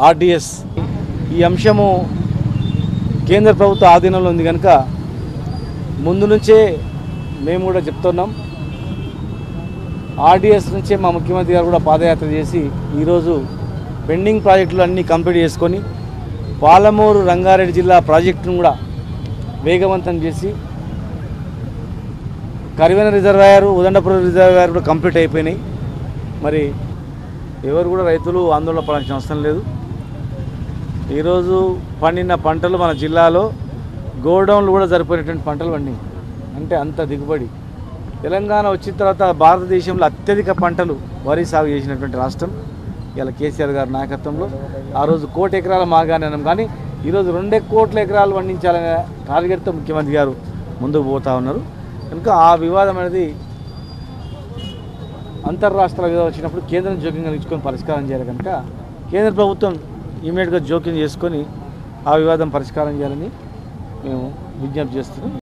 RDS ఈ అంశము కేంద్ర ప్రభుత్వ ఆధీనంలో ఉంది కనుక ముందు నుంచే మేము కూడా చెప్తున్నాం ఆర్డిఎస్ నుంచే మా ముఖ్యమంత్రి గారు కూడా పాదయాత్ర చేసి ఈరోజు పెండింగ్ ప్రాజెక్టులు అన్నీ కంప్లీట్ చేసుకొని పాలమూరు రంగారెడ్డి జిల్లా ప్రాజెక్టును కూడా వేగవంతం చేసి కరివెన రిజర్వాయర్ ఉదండపురం రిజర్వాయర్ కూడా కంప్లీట్ అయిపోయినాయి మరి ఎవరు కూడా రైతులు ఆందోళన పడాల్సిన అవసరం లేదు ఈరోజు పండిన పంటలు మన జిల్లాలో గోడౌన్లు కూడా సరిపోయినటువంటి పంటలు పండినాయి అంటే అంత దిగుబడి తెలంగాణ వచ్చిన తర్వాత భారతదేశంలో అత్యధిక పంటలు వరి సాగు చేసినటువంటి రాష్ట్రం ఇలా కేసీఆర్ గారి నాయకత్వంలో ఆ రోజు కోటి ఎకరాల మాగానే అన్నాం కానీ ఈరోజు రెండే కోట్ల ఎకరాలు పండించాలనే టార్గెట్తో ముఖ్యమంత్రి గారు ముందుకు పోతా ఉన్నారు కనుక ఆ వివాదం అనేది అంతర్రాష్ట్ర వివాదం వచ్చినప్పుడు కేంద్రం జోక్యం కలిగించుకొని పరిష్కారం చేయాలి కనుక కేంద్ర ప్రభుత్వం ఇమీడియట్గా జోక్యం చేసుకొని ఆ వివాదం పరిష్కారం చేయాలని మేము విజ్ఞప్తి చేస్తున్నాం